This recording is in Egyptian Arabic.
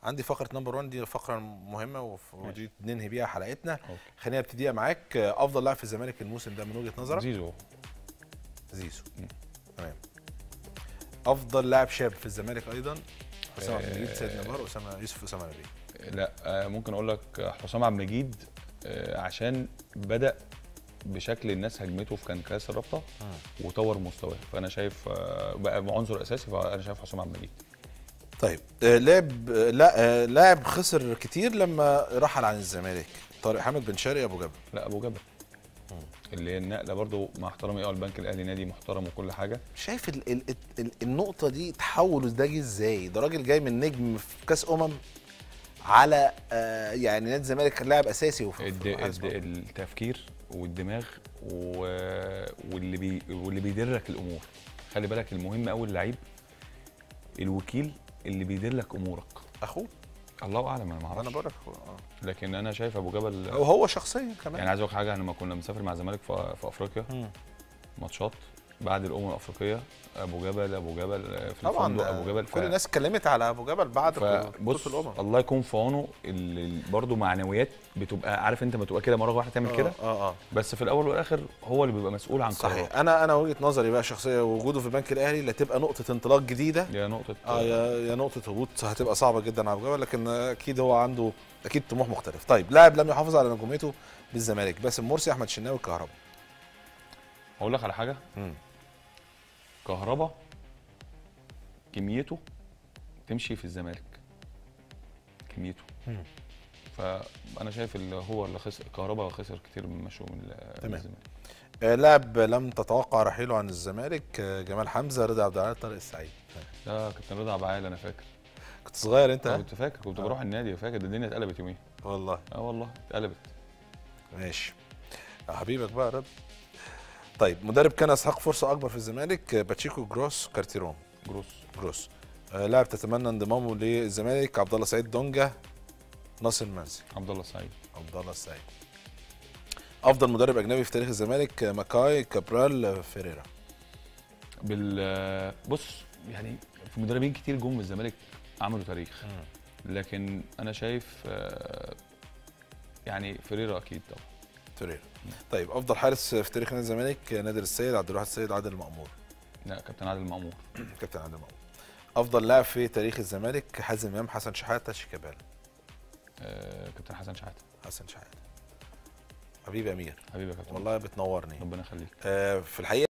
عندي فقره نمبر 1 دي فقره مهمه وف- ماشي. ودي ننهي بيها حلقتنا أوكي. خلينا نبتديها معاك آه، افضل لاعب في الزمالك الموسم ده من وجهه نظرك زيزو زيزو مم. تمام افضل لاعب شاب في الزمالك ايضا حسام عبد آه، المجيد سيد نبار اسامه يوسف اسامه نبيل لا آه، ممكن اقول لك حسام عبد المجيد آه، عشان بدا بشكل الناس هجمته في كان كاس الرابطه وطور مستواه فانا شايف آه، بقى عنصر اساسي فانا شايف حسام عبد المجيد طيب آه، لاعب آه، لا آه، لاعب خسر كتير لما رحل عن الزمالك طارق حامد بن شرقي ابو جبل لا ابو جبل اللي هي النقله برضو مع احترامي اه البنك الاهلي نادي محترم وكل حاجه شايف ال ال ال النقطة دي تحوله ده جه ازاي؟ ده راجل جاي من نجم في كأس أمم على آه يعني نادي الزمالك كان لاعب أساسي وفي الد... في حارس الد... مرمى. التفكير والدماغ و... واللي بي... واللي بيدرك الامور خلي بالك المهم قوي اللعيب الوكيل اللي بيدير لك امورك أخوه الله اعلم انا ما أنا اعرفش بقول لك أخوه، آه. لكن انا شايف ابو جبل أو هو شخصيا كمان يعني عايز اقول لك حاجه لما كنا بنسافر مع الزمالك في, في افريقيا مم. ماتشات بعد الامم الافريقيه ابو جبل ابو جبل آه، في طبعا الفندق ده ابو جبل كل الناس اتكلمت على أبو جبل بعد فبص بطولة الأمم الله يكون في عونه ال- ال- برضه معنويات بتبقى عارف انت ما تبقى كده مره واحده تعمل كده اه اه, آه. بس في الاول والاخر هو اللي بيبقى مسؤول عن قراره صحيح انا انا وجهه نظري بقى شخصيه وجوده في البنك الاهلي لا تبقى نقطه انطلاق جديده دي نقطه اه يا يا نقطه هبوط هتبقى صعبه جدا على ابو جبل لكن اكيد هو عنده اكيد طموح مختلف طيب لاعب لم يحافظ على نجوميته بالزمالك باسم مرسي احمد شناوي الكهرباء اقول لك على حاجه مم. كهربا كميته تمشي في الزمالك كميته مم. فانا شايف اللي هو اللي خسر كهربا خسر كتير من مشوا من ال- تمام. من الزمالك آه لاعب لم تتوقع رحيله عن الزمالك آه جمال حمزه رضا عبد العال طارق السعيد ده كابتن رضا عبعال انا فاكر كنت صغير انت أنا ها؟ كنت فاكر كنت آه. بروح النادي فاكر ده الدنيا اتقلبت يومين والله اه والله اتقلبت ماشي يا حبيبك بقى يا رب طيب مدرب كان يستحق فرصه اكبر في الزمالك آه، باتشيكو جروس كارتيرون جروس جروس آه لاعب تتمنى انضمامه للزمالك عبد الله سعيد دونجا ناصر منسي عبد الله السعيد عبد الله السعيد افضل مدرب اجنبي في تاريخ الزمالك آه، ماكاي كابرال آه، فيريرا بال بص يعني في مدربين كتير جم من الزمالك عملوا تاريخ لكن انا شايف آه، يعني فيريرا اكيد طبعا فيريرا طيب افضل حارس في تاريخ نادي الزمالك آه، نادر السيد عبد الواحد السيد عادل مأمور لا كابتن عادل مأمور كابتن عادل مأمور افضل لاعب في تاريخ الزمالك حازم امام حسن شحاته شيكابالا آه، كابتن حسن شحاته حسن شحاته حبيبي امير حبيبي يا كابتن والله بتنورني ربنا يخليك آه في الحقيقه